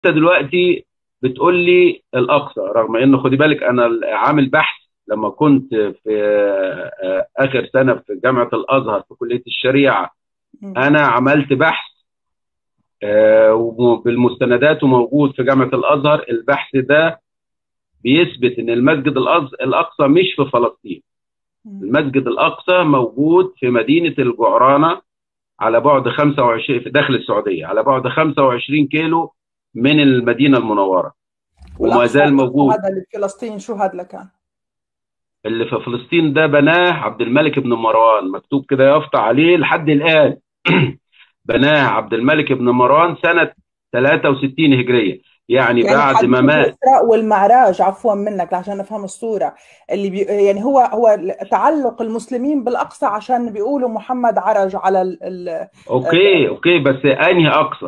دلوقتي بتقول لي الاقصى رغم ان خدي بالك انا عامل بحث لما كنت في آه، اخر سنه في جامعه الازهر في كليه الشريعه مم. انا عملت بحث آه، وبالمستندات وموجود في جامعه الازهر البحث ده بيثبت ان المسجد الأز- الاقصى مش في فلسطين مم. المسجد الاقصى موجود في مدينه الجعرانه على بعد 25 في داخل السعوديه على بعد 25 كيلو من المدينه المنوره وما والأقصى زال موجود هذا اللي في فلسطين شو هذا اللي كان؟ اللي في فلسطين ده بناه عبد الملك بن مروان مكتوب كده يافطة عليه لحد الآن بناه عبد الملك بن مروان سنة 63 هجرية يعني, يعني بعد حديث ما مات الإسراء والمعراج عفوا منك عشان أفهم الصورة اللي بي يعني هو هو تعلق المسلمين بالأقصى عشان بيقولوا محمد عرج على ال ال اوكي اوكي بس انهي اقصى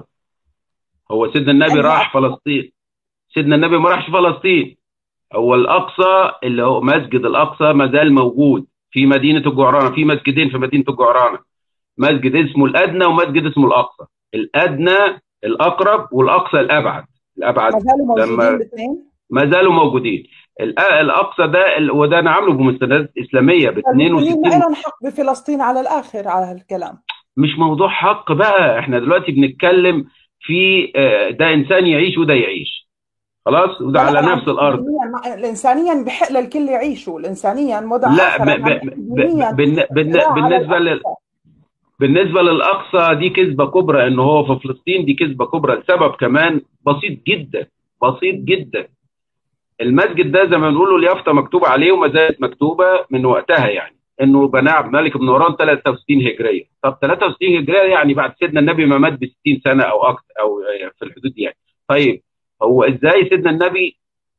هو سيدنا النبي أنهي راح فلسطين سيدنا النبي ما راحش فلسطين هو الاقصى اللي هو مسجد الاقصى ما زال موجود في مدينة الجعرانة في مسجدين في مدينة الجعرانة مسجد اسمه الادنى ومسجد اسمه الاقصى الادنى الاقرب والاقصى الابعد الابعد ما زالوا موجودين لما الاثنين ما زالوا موجودين الأ- الاقصى ده ال- وده انا عامله بمستندات اسلاميه ب المسلمين 62 ما لهم حق بفلسطين على الآخر على هالكلام مش موضوع حق بقى احنا دلوقتي بنتكلم في آه، ده انسان يعيش وده يعيش خلاص وده لا لا على أنا عم نفس الارض إنسانيا مع- الإنسانيا بحق للكل يعيشوا الإنسانيا مدى لا آخر ب... أنا عم ب... بحكي ب... دينيا بالن- بالن- الصراع على بالنسبه لل... الأقصى بالنسبه للاقصى دي كذبه كبرى ان هو في فلسطين دي كذبه كبرى لسبب كمان بسيط جدا بسيط جدا المسجد ده زي ما بنقولوا اليافطه مكتوبه عليه وما زالت مكتوبه من وقتها يعني انه بناه عبد الملك بن مروان 63 هجريه طب 63 هجريه يعني بعد سيدنا النبي ما مات ب 60 سنه او اكثر او في الحدود دي يعني طيب هو ازاي سيدنا النبي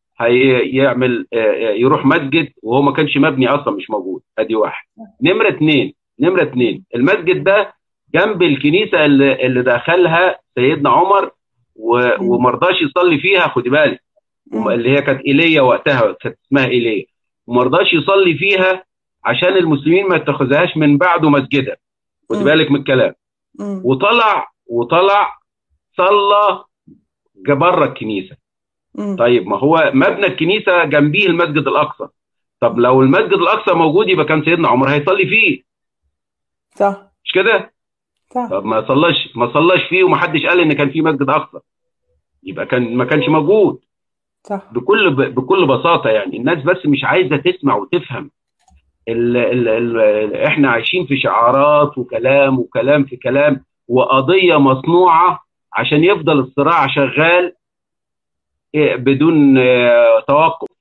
هيعمل يروح مسجد وهو ما كانش مبني اصلا مش موجود ادي واحد نمره اثنين نمره اثنين المسجد ده جنب الكنيسه اللي, اللي دخلها سيدنا عمر و- مم. وما رضاش يصلي فيها خدي بالك وم- مم. اللي هي كانت ايليا وقتها كانت اسمها ايليا وما رضاش يصلي فيها عشان المسلمين ما يتخذهاش من بعده مسجدا خدي مم. بالك من الكلام مم. وطلع وطلع صلى بره الكنيسه مم. طيب ما هو مبنى الكنيسه جنبيه المسجد الاقصى طب لو المسجد الاقصى موجود يبقى كان سيدنا عمر هيصلي فيه صح مش كده صح طب ما صلاش ما صلاش فيه ومحدش قال ان كان في مسجد اقصى يبقى كان ما كانش موجود صح بكل بكل بساطه يعني الناس بس مش عايزه تسمع وتفهم ال ال ال احنا عايشين في شعارات وكلام وكلام في كلام وقضيه مصنوعه عشان يفضل الصراع شغال إيه، بدون آه، توقف